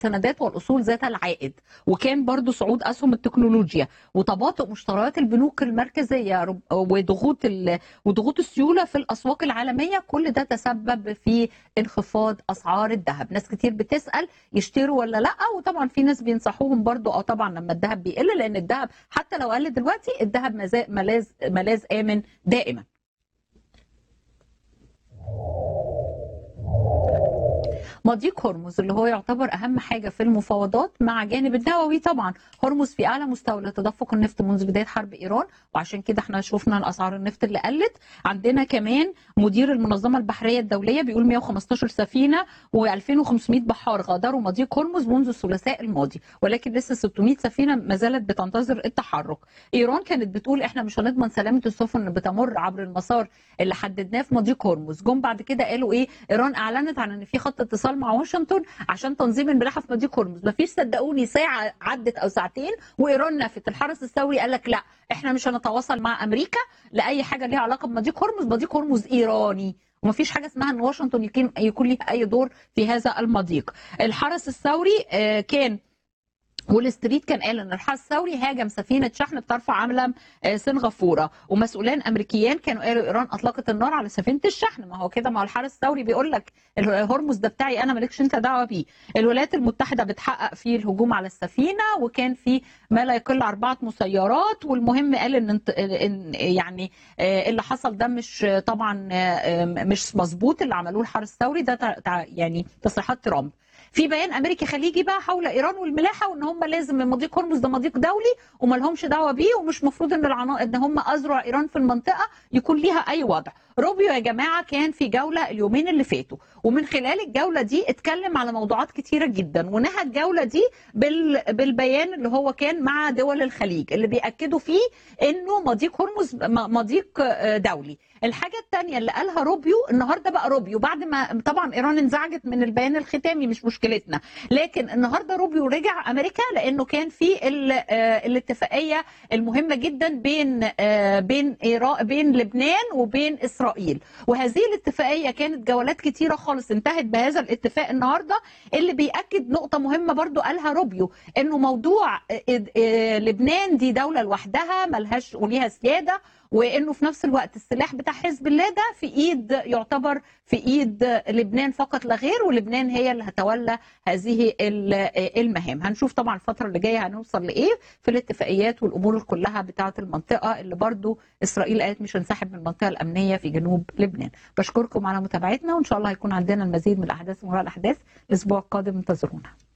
السندات والاصول ذات العائد وكان برضو صعود اسهم التكنولوجيا وتباطؤ مشتريات البنوك المركزيه رب- وضغوط ال- وضغوط السيوله في الاسواق العالميه كل ده تسبب في انخفاض اسعار الذهب ناس كتير بتسال يشتروا ولا لا وطبعا في ناس بينصحوهم برضو اه طبعا لما الذهب بيقل لان الذهب حتى لو قل دلوقتي الذهب مزا- ملاذ ملاذ امن دائما مضيق هرمز اللي هو يعتبر اهم حاجه في المفاوضات مع جانب النووي طبعا هرمز في اعلى مستوى لتدفق النفط منذ بدايه حرب ايران وعشان كده احنا شفنا الاسعار النفط اللي قلت عندنا كمان مدير المنظمه البحريه الدوليه بيقول 115 سفينه و2500 بحار غادروا مضيق هرمز منذ الثلاثاء الماضي ولكن لسه 600 سفينه ما زالت بتنتظر التحرك ايران كانت بتقول احنا مش هنضمن سلامه السفن اللي بتمر عبر المسار اللي حددناه في مضيق هرمز جم بعد كده قالوا ايه ايران اعلنت عن ان في خط اتصال مع واشنطن عشان تنظيم الملاحه في مضيق هرمز مفيش صدقوني ساعه عدت او ساعتين وايران نفت الحرس الثوري قال لك لا احنا مش هنتواصل مع امريكا لاي حاجه ليها علاقه بمضيق هرمز مضيق هرمز ايراني ومفيش حاجه اسمها ان واشنطن يكون يكون ليها اي دور في هذا المضيق الحرس الثوري آه، كان وول ستريت كان قال ان الحرس الثوري هاجم سفينه شحن بترفع علم آه، سنغافوره ومسؤولان امريكيان كانوا قالوا ايران اطلقت النار على سفينه الشحن ما هو كده ما هو الحرس الثوري بيقول لك الهرمز ده بتاعي انا مالكش انت دعوه بيه الولايات المتحده بتحقق فيه الهجوم على السفينه وكان في ما لا يقل اربعه مسيرات والمهم قال ان انت- ان يعني آه، اللي حصل ده مش آه، طبعا آه، آه، مش مظبوط اللي عملوه الحرس الثوري ده تع- تع- يعني تصريحات ترامب في بيان امريكي خليجي بقى حول ايران والملاحه وان هم لازم مضيق هرمز ده مضيق دولي وما لهمش دعوه بيه ومش مفروض ان العنا... ان هم اذرع ايران في المنطقه يكون ليها اي وضع روبيو يا جماعه كان في جوله اليومين اللي فاتوا ومن خلال الجوله دي اتكلم على موضوعات كتيره جدا ونهى الجوله دي بال... بالبيان اللي هو كان مع دول الخليج اللي بياكدوا فيه انه مضيق هرمز م- مضيق آه، دولي الحاجه الثانيه اللي قالها روبيو النهارده بقى روبيو بعد ما طبعا ايران انزعجت من البيان الختامي مش مشكلتنا لكن النهارده روبيو رجع امريكا لانه كان في ال- آه، الاتفاقيه المهمه جدا بين آه، بين إيران بين لبنان وبين اسرائيل وهذه الاتفاقيه كانت جولات كتيره خالص انتهت بهذا الاتفاق النهارده اللي بياكد نقطه مهمه برضو قالها روبيو انه موضوع آه، آه، لبنان دي دوله لوحدها ملهاش وليها سياده وانه في نفس الوقت السلاح بتاع حزب الله ده في ايد يعتبر في ايد لبنان فقط لا غير ولبنان هي اللي هتولى هذه ال- المهام هنشوف طبعا الفتره اللي جايه هنوصل لايه في الاتفاقيات والامور كلها بتاعه المنطقه اللي برضو اسرائيل قالت مش هنسحب من المنطقه الامنيه في جنوب لبنان بشكركم على متابعتنا وان شاء الله هيكون عندنا المزيد من الاحداث وراء الاحداث الاسبوع القادم انتظرونا